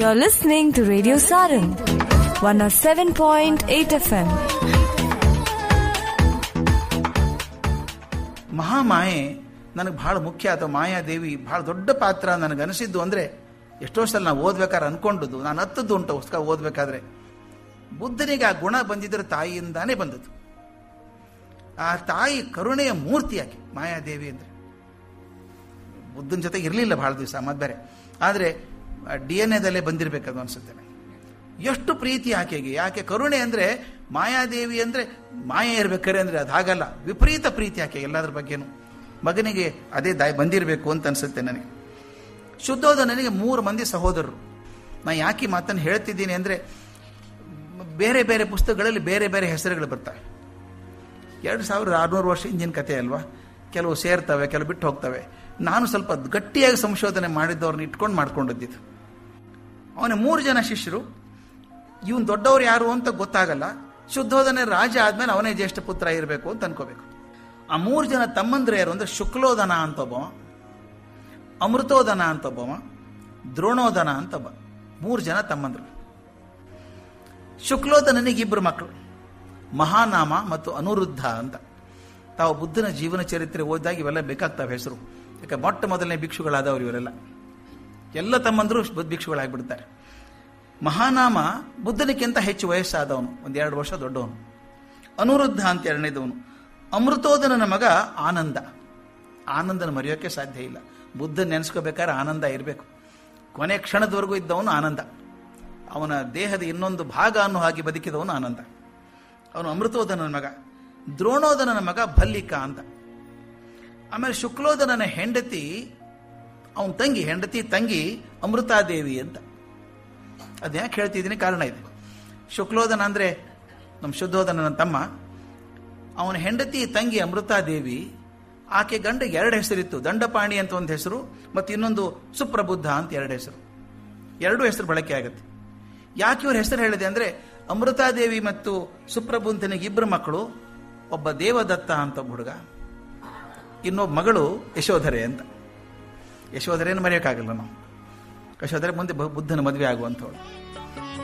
You're listening to Radio Sarang, 107.8 FM. ಮಹಾಮಾಯೆ ನನಗೆ ಬಹಳ ಮುಖ್ಯ ಅಥವಾ ಮಾಯಾದೇವಿ ಬಹಳ ದೊಡ್ಡ ಪಾತ್ರ ನನಗೆ ಅನಿಸಿದ್ದು ಅಂದರೆ ಎಷ್ಟೋ ಸಲ ನಾವು ಓದ್ಬೇಕಾದ್ರೆ ಅನ್ಕೊಂಡದ್ದು ನಾನು ಹತ್ತದ್ದು ಉಂಟು ಪುಸ್ತಕ ಓದಬೇಕಾದ್ರೆ ಬುದ್ಧನಿಗೆ ಆ ಗುಣ ಬಂದಿದ್ದರೆ ತಾಯಿಯಿಂದಾನೇ ಬಂದದ್ದು ಆ ತಾಯಿ ಕರುಣೆಯ ಮೂರ್ತಿ ಆಕೆ ಮಾಯಾದೇವಿ ಅಂದರೆ ಬುದ್ಧನ ಜೊತೆ ಇರಲಿಲ್ಲ ಬಹಳ ದಿವಸ ಮತ್ತೆ ಬೇರೆ ಆದರೆ ಡಿ ಎನ್ ಎದಲ್ಲೇ ಬಂದಿರಬೇಕದು ಅನಿಸುತ್ತೆ ನನಗೆ. ಎಷ್ಟು ಪ್ರೀತಿ ಆಕೆಗೆ ಯಾಕೆ ಕರುಣೆ ಅಂದರೆ ಮಾಯಾದೇವಿ ಅಂದರೆ ಮಾಯೆ ಇರ್ಬೇಕಾರೆ ಅಂದರೆ ಅದು ಹಾಗಲ್ಲ ವಿಪರೀತ ಪ್ರೀತಿ ಆಕೆ ಎಲ್ಲದ್ರ ಬಗ್ಗೆನೂ ಮಗನಿಗೆ ಅದೇ ದಾಯ ಬಂದಿರಬೇಕು ಅಂತ ಅನಿಸುತ್ತೆ ನನಗೆ ಶುದ್ಧೋದ ನನಗೆ ಮೂರು ಮಂದಿ ಸಹೋದರರು ನಾನು ಯಾಕೆ ಈ ಮಾತನ್ನು ಹೇಳ್ತಿದ್ದೀನಿ ಅಂದರೆ ಬೇರೆ ಬೇರೆ ಪುಸ್ತಕಗಳಲ್ಲಿ ಬೇರೆ ಬೇರೆ ಹೆಸರುಗಳು ಬರ್ತವೆ ಎರಡು ಸಾವಿರದ ಆರುನೂರು ವರ್ಷ ಹಿಂದಿನ ಕಥೆ ಅಲ್ವಾ ಕೆಲವು ಸೇರ್ತವೆ ಕೆಲವು ಬಿಟ್ಟು ಹೋಗ್ತವೆ ನಾನು ಸ್ವಲ್ಪ ಗಟ್ಟಿಯಾಗಿ ಸಂಶೋಧನೆ ಮಾಡಿದ್ದವ್ರನ್ನ ಇಟ್ಕೊಂಡು ಮಾಡ್ಕೊಂಡಿದ್ದಿದ್ದು ಅವನ ಮೂರು ಜನ ಶಿಷ್ಯರು ಇವನು ದೊಡ್ಡವ್ರು ಯಾರು ಅಂತ ಗೊತ್ತಾಗಲ್ಲ ಶುದ್ಧೋಧನೆ ರಾಜ ಆದ್ಮೇಲೆ ಅವನೇ ಜ್ಯೇಷ್ಠ ಪುತ್ರ ಇರಬೇಕು ಅಂತ ಅನ್ಕೋಬೇಕು ಆ ಮೂರು ಜನ ತಮ್ಮಂದ್ರು ಯಾರು ಅಂದ್ರೆ ಶುಕ್ಲೋದನ ಅಂತ ಒಬ್ಬವ ಅಮೃತೋದನ ಅಂತ ಒಬ್ಬವ ದ್ರೋಣೋದನ ಅಂತ ಒಬ್ಬ ಮೂರು ಜನ ತಮ್ಮಂದ್ರು ಶುಕ್ಲೋದನನಿಗೆ ಇಬ್ಬರು ಮಕ್ಕಳು ಮಹಾನಾಮ ಮತ್ತು ಅನುರುದ್ಧ ಅಂತ ತಾವು ಬುದ್ಧನ ಜೀವನ ಚರಿತ್ರೆ ಓದಿದಾಗ ಇವೆಲ್ಲ ಬೇಕಾಗ್ತವೆ ಹೆಸರು ಯಾಕೆ ಮೊಟ್ಟ ಮೊದಲನೇ ಭಿಕ್ಷುಗಳಾದವರು ಇವರೆಲ್ಲ ಎಲ್ಲ ತಮ್ಮಂದ್ರು ಭಿಕ್ಷುಗಳಾಗ್ಬಿಡ್ತಾರೆ ಮಹಾನಾಮ ಬುದ್ಧನಿಗಿಂತ ಹೆಚ್ಚು ವಯಸ್ಸಾದವನು ಒಂದೆರಡು ವರ್ಷ ದೊಡ್ಡವನು ಅನುರುದ್ಧ ಅಂತ ಎರಡನೇದವನು ಅಮೃತೋದನನ ಮಗ ಆನಂದ ಆನಂದನ ಮರೆಯೋಕ್ಕೆ ಸಾಧ್ಯ ಇಲ್ಲ ಬುದ್ಧ ನೆನೆಸ್ಕೋಬೇಕಾದ್ರೆ ಆನಂದ ಇರಬೇಕು ಕೊನೆ ಕ್ಷಣದವರೆಗೂ ಇದ್ದವನು ಆನಂದ ಅವನ ದೇಹದ ಇನ್ನೊಂದು ಭಾಗ ಅನ್ನೋ ಹಾಗೆ ಬದುಕಿದವನು ಆನಂದ ಅವನು ಅಮೃತೋದನನ ಮಗ ದ್ರೋಣೋದನನ ಮಗ ಭಲ್ಲಿಕ ಅಂತ ಆಮೇಲೆ ಶುಕ್ಲೋದನನ ಹೆಂಡತಿ ಅವನ ತಂಗಿ ಹೆಂಡತಿ ತಂಗಿ ಅಮೃತಾದೇವಿ ಅಂತ ಅದು ಯಾಕೆ ಹೇಳ್ತಿದ್ದೀನಿ ಕಾರಣ ಇದೆ ಶುಕ್ಲೋದನ ಅಂದರೆ ನಮ್ಮ ಶುದ್ಧೋದನನ ತಮ್ಮ ಅವನ ಹೆಂಡತಿ ತಂಗಿ ಅಮೃತಾದೇವಿ ಆಕೆ ಗಂಡ ಎರಡು ಹೆಸರಿತ್ತು ದಂಡಪಾಣಿ ಅಂತ ಒಂದು ಹೆಸರು ಮತ್ತು ಇನ್ನೊಂದು ಸುಪ್ರಬುದ್ಧ ಅಂತ ಎರಡು ಹೆಸರು ಎರಡೂ ಹೆಸರು ಬಳಕೆ ಆಗುತ್ತೆ ಯಾಕೆ ಇವ್ರ ಹೆಸರು ಹೇಳಿದೆ ಅಂದರೆ ಅಮೃತಾದೇವಿ ಮತ್ತು ಸುಪ್ರಬುದ್ಧನಿಗೆ ಇಬ್ಬರು ಮಕ್ಕಳು ಒಬ್ಬ ದೇವದತ್ತ ಅಂತ ಒಬ್ಬ ಹುಡುಗ ಇನ್ನೊಬ್ಬ ಮಗಳು ಯಶೋಧರೆ ಅಂತ ಯಶೋಧರೆಯನ್ನು ಮರೆಯೋಕ್ಕಾಗಲ್ಲ ನಾವು ಯಶೋಧರೆ ಮುಂದೆ ಬುದ್ಧನ ಮದುವೆ ಆಗುವಂಥವಳು